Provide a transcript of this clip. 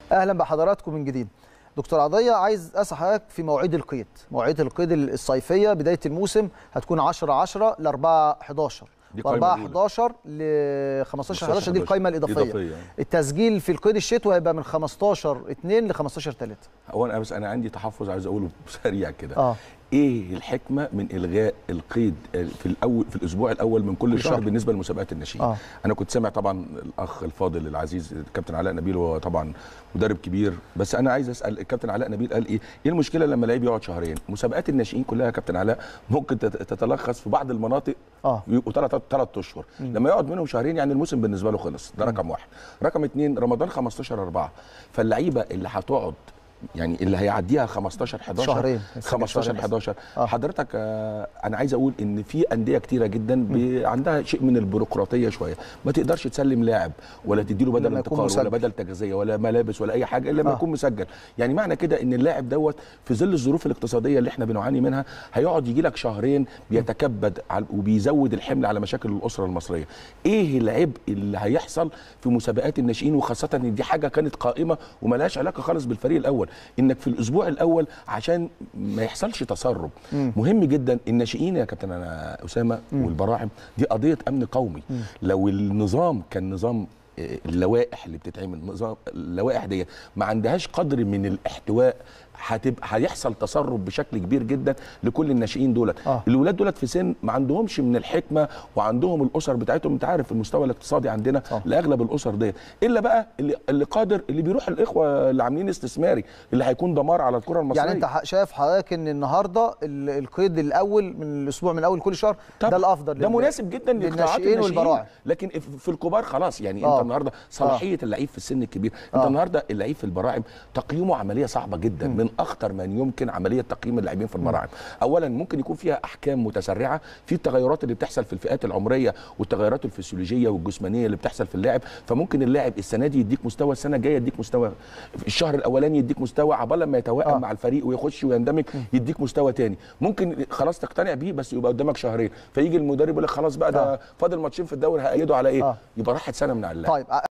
اهلا بحضراتكم من جديد دكتور عضيه عايز اسال حضرتك في مواعيد القيد مواعيد القيد الصيفيه بدايه الموسم هتكون 10 10 ل 4 11 دي و القايمة 4 الأولى. 11 ل 15 11 دي القائمه الاضافيه إضافية. التسجيل في القيد الشتوي هيبقى من 15 2 ل 15 3 هو انا بس انا عندي تحفظ عايز اقوله سريع كده اه ايه الحكمه من الغاء القيد في الاول في الاسبوع الاول من كل كل شهر شهر. بالنسبه لمسابقات الناشئين آه. انا كنت سامع طبعا الاخ الفاضل العزيز الكابتن علاء نبيل هو طبعا مدرب كبير بس انا عايز اسال الكابتن علاء نبيل قال ايه ايه المشكله لما لعيب يقعد شهرين مسابقات الناشئين كلها يا كابتن علاء ممكن تت- تتلخص في بعض المناطق اه يبقوا ثلاث ثلاث اشهر لما يقعد منهم شهرين يعني الموسم بالنسبه له خلص ده رقم واحد رقم اثنين رمضان 15 4 فاللعيبه اللي هتقعد يعني اللي هيعديها 15 11 شهرين. 15 شهرين بس. 11 آه. حضرتك آه، انا عايز اقول ان في انديه كتيره جدا ب- عندها شيء من البيروقراطيه شويه ما تقدرش تسلم لاعب ولا تديله بدل لما يكون انتقال ولا مسجل. بدل تغذيه ولا ملابس ولا اي حاجه الا لما آه. يكون مسجل يعني معنى كده ان اللاعب دوت في ظل الظروف الاقتصاديه اللي احنا بنعاني منها هيقعد يجي لك شهرين بيتكبد على- وبيزود الحمل على مشاكل الاسره المصريه ايه العبء اللي هيحصل في مسابقات الناشئين وخاصه ان دي حاجه كانت قائمه وملهاش علاقه خالص بالفريق الاول انك في الاسبوع الاول عشان ما يحصلش تسرب مهم جدا الناشئين يا كابتن انا اسامه والبراعم دي قضيه امن قومي لو النظام كان نظام آه، اللوائح اللي بتتعمل نظام اللوائح دي ما عندهاش قدر من الاحتواء هتبقى هيحصل تسرب بشكل كبير جدا لكل الناشئين دولت آه. الولاد دولت في سن ما عندهمش من الحكمه وعندهم الاسر بتاعتهم انت عارف المستوى الاقتصادي عندنا آه. لاغلب الاسر ديت الا بقى اللي, اللي قادر اللي بيروح الاخوه اللي عاملين استثماري اللي هيكون دمار على الكره المصريه يعني انت ح- شايف حضرتك ان النهارده ال- القيد الاول من الاسبوع من اول كل شهر طبعا. ده الافضل ده لل- مناسب جدا لقطاعات للناشئين الناشئين والبراعم لكن في في الكبار خلاص يعني آه. انت النهارده صلاحيه اللعيب في السن الكبير انت آه. النهارده اللعيب في البراعم تقييمه عمليه صعبه جدا من اخطر من يمكن عمليه تقييم اللاعبين في البراعم اولا ممكن يكون فيها احكام متسرعه في التغيرات اللي بتحصل في الفئات العمريه والتغيرات الفسيولوجيه والجسمانيه اللي بتحصل في اللاعب فممكن اللاعب السنه دي يديك مستوى السنه الجايه يديك مستوى الشهر الاولاني يديك مستوى عبال لما يتوائم آه. مع الفريق ويخش ويندمج يديك مستوى تاني ممكن خلاص تقتنع بيه بس يبقى قدامك شهرين فيجي المدرب يقول لك خلاص بقى ده آه. فاضل ماتشين في الدوري هأيده على ايه آه. يبقى راحت سنه من على اللاعب طيب